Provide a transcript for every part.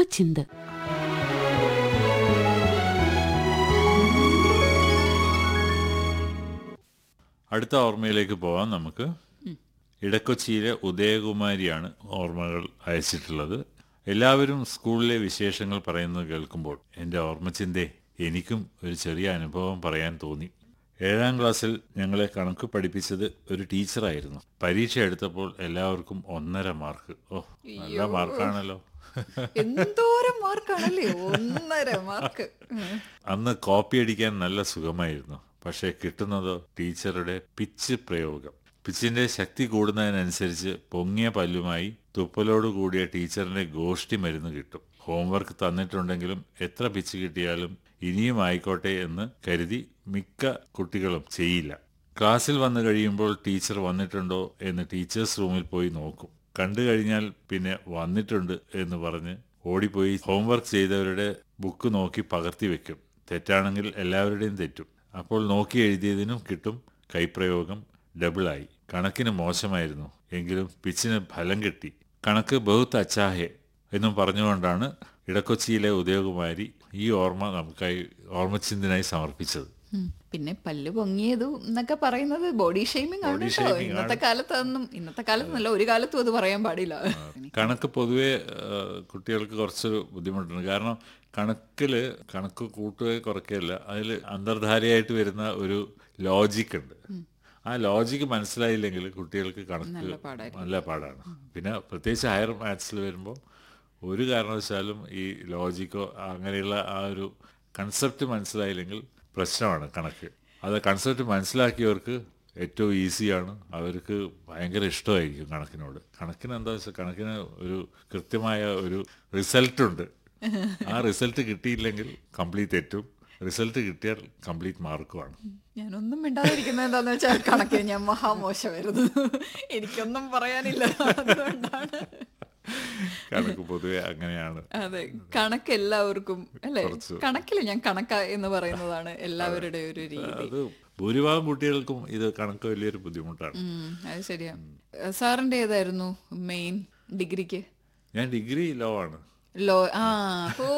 ഓർമ്മച്ചിന്ത് അടുത്ത ഓർമ്മയിലേക്ക് പോവാം നമുക്ക് ഇടക്കൊച്ചിയിലെ ഉദയകുമാരിയാണ് ഓർമ്മകൾ അയച്ചിട്ടുള്ളത് എല്ലാവരും സ്കൂളിലെ വിശേഷങ്ങൾ പറയുന്നത് കേൾക്കുമ്പോൾ എൻ്റെ ഓർമ്മച്ചിന്തേ എനിക്കും ഒരു ചെറിയ അനുഭവം പറയാൻ തോന്നി ഏഴാം ക്ലാസ്സിൽ ഞങ്ങളെ കണക്ക് പഠിപ്പിച്ചത് ഒരു ടീച്ചറായിരുന്നു പരീക്ഷ എടുത്തപ്പോൾ എല്ലാവർക്കും ഒന്നര മാർക്ക് ഓ നല്ല മാർക്കാണല്ലോ എന്തോരം മാർക്കാണല്ലേ ഒന്നര മാർക്ക് അന്ന് കോപ്പി അടിക്കാൻ നല്ല സുഖമായിരുന്നു പക്ഷേ കിട്ടുന്നതോ ടീച്ചറുടെ പിച്ച് പ്രയോഗം പിച്ചിന്റെ ശക്തി കൂടുന്നതിനനുസരിച്ച് പൊങ്ങിയ പല്ലുമായി തുപ്പലോട് കൂടിയ ടീച്ചറിന്റെ ഗോഷ്ടി മരുന്ന് കിട്ടും ഹോംവർക്ക് തന്നിട്ടുണ്ടെങ്കിലും എത്ര പിച്ച് കിട്ടിയാലും ഇനിയും ആയിക്കോട്ടെ എന്ന് കരുതി മിക്ക കുട്ടികളും ചെയ്യില്ല ക്ലാസ്സിൽ വന്നു കഴിയുമ്പോൾ ടീച്ചർ വന്നിട്ടുണ്ടോ എന്ന് ടീച്ചേഴ്സ് റൂമിൽ പോയി നോക്കും കണ്ടു കഴിഞ്ഞാൽ പിന്നെ വന്നിട്ടുണ്ട് എന്ന് പറഞ്ഞ് ഓടിപ്പോയി ഹോംവർക്ക് ചെയ്തവരുടെ ബുക്ക് നോക്കി പകർത്തി വെക്കും തെറ്റാണെങ്കിൽ എല്ലാവരുടെയും തെറ്റും അപ്പോൾ നോക്കി എഴുതിയതിനും കിട്ടും കൈപ്രയോഗം ഡബിളായി കണക്കിന് മോശമായിരുന്നു എങ്കിലും പിച്ചിന് ഫലം കിട്ടി കണക്ക് ബഹുത്ത് അച്ചാഹെ എന്നും പറഞ്ഞുകൊണ്ടാണ് ഇടക്കൊച്ചിയിലെ ഉദയകുമാരി ഈ ഓർമ്മ നമുക്കായി ഓർമ്മച്ചിന്തിനായി സമർപ്പിച്ചത് ഉം. പിന്നെ പല്ല് പൊങ്ങിയതു എന്നൊക്കെ പറയുന്നത് ബോഡി ഷെയ്മിങ് ആണ് Body കേട്ടോ shaming ഇന്നത്തെ കാലത്ത് അതൊന്നും ഇന്നത്തെ കാലത്തൊന്നല്ല ഒരു കാലത്തും അത് പറയാൻ പാടില്ല കണക്ക് പൊതുവെ ആ, കുട്ടികൾക്ക് കുറച്ചൊരു ബുദ്ധിമുട്ടുണ്ട് കാരണം കണക്കില് കണക്ക് കൂട്ടുക കുറയ്ക്കുകയല്ല അതിൽ അന്തർധാരയായിട്ട് വരുന്ന ഒരു ലോജിക് ഉണ്ട് ആ ലോജിക്ക് മനസ്സിലായില്ലെങ്കിൽ കുട്ടികൾക്ക് കണക്ക് നല്ല പാടാണ് പിന്നെ പ്രത്യേകിച്ച് ഹയർ മാത്സിൽ വരുമ്പോൾ ഒരു കാരണവശാലും ഈ ലോജിക്കോ അങ്ങനെയുള്ള ആ ഒരു കൺസെപ്റ്റ് മനസ്സിലായില്ലെങ്കിൽ പ്രശ്നമാണ് കണക്ക് അത് കൺസെപ്റ്റ് മനസ്സിലാക്കിയവർക്ക് ഏറ്റവും ഈസിയാണ് അവർക്ക് ഭയങ്കര ഇഷ്ടമായിരിക്കും കണക്കിനോട് കണക്കിന് എന്താ വെച്ചാൽ കണക്കിന് ഒരു കൃത്യമായ ഒരു റിസൾട്ട് ഉണ്ട് ആ റിസൾട്ട് കിട്ടിയില്ലെങ്കിൽ കംപ്ലീറ്റ് തെറ്റും റിസൾട്ട് കിട്ടിയാൽ കംപ്ലീറ്റ് മാർക്കുമാണ് ഞാനൊന്നും മിണ്ടാതിരിക്കുന്നത് എന്താന്ന് വെച്ചാൽ കണക്ക് ഞാൻ മഹാമോശമായിരുന്നു എനിക്കൊന്നും പറയാനില്ല അതുകൊണ്ടാണ് കണക്ക് പൊതുവെ അങ്ങനെയാണ് അതെ കണക്ക് എല്ലാവർക്കും അല്ലെ കണക്കില് ഞാൻ കണക്ക എന്ന് പറയുന്നതാണ് എല്ലാവരുടെ ഒരു രീതി അത് ഭൂരിഭാഗം കുട്ടികൾക്കും ഇത് കണക്ക് വലിയൊരു ബുദ്ധിമുട്ടാണ് ഉം, അത് ശരിയാ സാറിന്റെ ഏതായിരുന്നു മെയിൻ ഡിഗ്രിക്ക് ഞാൻ ഡിഗ്രി ലോ ആണ് ലോ ആ ഓ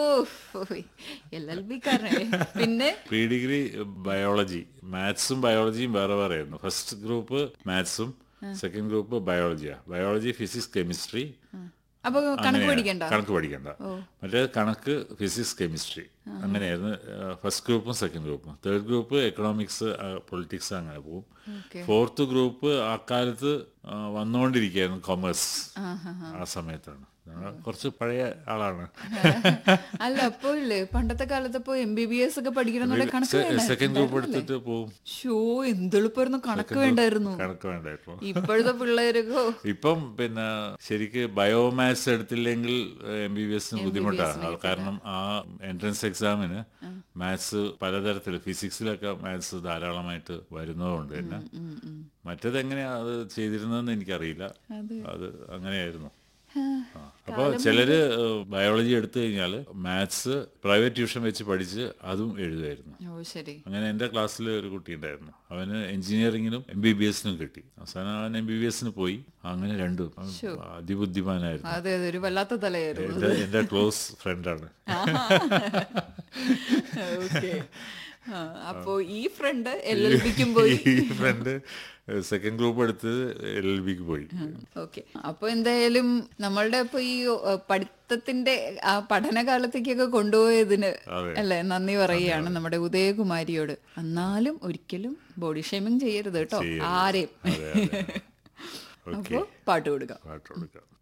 എൽ എൽ ബി കാരനെ പിന്നെ പ്രീ ഡിഗ്രി ബയോളജി മാത്സും ബയോളജിയും വേറെ വേറെ ആയിരുന്നു ഫസ്റ്റ് ഗ്രൂപ്പ് മാത്സും സെക്കൻഡ് ഗ്രൂപ്പ് ബയോളജിയാ ബയോളജി ഫിസിക്സ് കെമിസ്ട്രി അപ്പൊ കണക്ക് പഠിക്കണ്ട കണക്ക് പഠിക്കണ്ട മറ്റേ കണക്ക് ഫിസിക്സ് കെമിസ്ട്രി അങ്ങനെയായിരുന്നു ഫസ്റ്റ് ഗ്രൂപ്പും സെക്കൻഡ് ഗ്രൂപ്പും തേർഡ് ഗ്രൂപ്പ് എക്കണോമിക്സ് പൊളിറ്റിക്സ് അങ്ങനെ പോകും ഫോർത്ത് ഗ്രൂപ്പ് അക്കാലത്ത് ആ, വന്നുകൊണ്ടിരിക്കുകയായിരുന്നു കൊമേഴ്സ് ആ സമയത്താണ് ഞാൻ കുറച്ച് പഴയ ആളാണ് അല്ല അപ്പോ ഇല്ലേ പണ്ടത്തെ കാലത്ത് ഇപ്പൊ എം ബി ബി എസ് ഒക്കെ പഠിക്കണമെന്നുണ്ടെങ്കിൽ കണക്ക് സെക്കൻഡ് ഗ്രൂപ്പ് എടുത്തിട്ട് പോവും ഷോ എന്തെളുപ്പായിരുന്നു കണക്ക് വേണ്ടായിരുന്നു കണക്ക് വേണ്ടായിരുന്നു ഇപ്പോഴത്തെ പിള്ളേരൊക്കെ ഇപ്പം പിന്നെ ശരിക്ക് ബയോമാത്സ് എടുത്തില്ലെങ്കിൽ എം ബി ബി എസിന് ബുദ്ധിമുട്ടാണ് കാരണം ആ എൻട്രൻസ് എക്സാമിന് മാത്സ് പലതരത്തിൽ ഫിസിക്സിലൊക്കെ മാത്സ് ധാരാളമായിട്ട് വരുന്നതുകൊണ്ട് തന്നെ മറ്റേത് എങ്ങനെയാ അത് ചെയ്തിരുന്നതെന്ന് എനിക്കറിയില്ല അത് അങ്ങനെയായിരുന്നു ആ. അപ്പൊ ചിലര് ബയോളജി എടുത്തു കഴിഞ്ഞാൽ മാത്സ് പ്രൈവറ്റ് ട്യൂഷൻ വെച്ച് പഠിച്ച് അതും എഴുതുമായിരുന്നു ഓ ശരി അങ്ങനെ എൻ്റെ ക്ലാസ്സിൽ ഒരു കുട്ടി ഉണ്ടായിരുന്നു അവന് എഞ്ചിനീയറിങ്ങിനും എം ബി ബി എസിനും കിട്ടി അവസാനം അവൻ എം ബി ബി എസിന് പോയി അങ്ങനെ രണ്ടും അവൻ അതിബുദ്ധിമാനായിരുന്നു അതെ അതെ ഒരു വല്ലാത്ത തലയായിരുന്നു എൻ്റെ എൻ്റെ ക്ലോസ് ഫ്രണ്ടാണ് ഓക്കെ അപ്പോ ഈ ഫ്രണ്ട് എൽ എൽ ബിക്കും പോയി ഈ ഫ്രണ്ട് സെക്കൻഡ് ഗ്രൂപ്പ് എടുത്ത് എൽ എൽ ബിക്ക് പോയി ഓക്കെ അപ്പൊ എന്തായാലും നമ്മളുടെ ഇപ്പൊ ഈ ഏ, പഠിത്തത്തിന്റെ ആ പഠനകാലത്തേക്കൊക്കെ കൊണ്ടുപോയതിന് അതെ. അല്ലെ നന്ദി പറയുകയാണ് നമ്മുടെ ഉദയകുമാരിയോട് എന്നാലും ഒരിക്കലും ബോഡി ഷേമിങ് ചെയ്യരുത് കേട്ടോ ചെയ്യരുത്. ആരെയും അതെ, അതെ. അപ്പൊ പാട്ട് കൊടുക്കാം പാട്ട് കൊടുക്കാം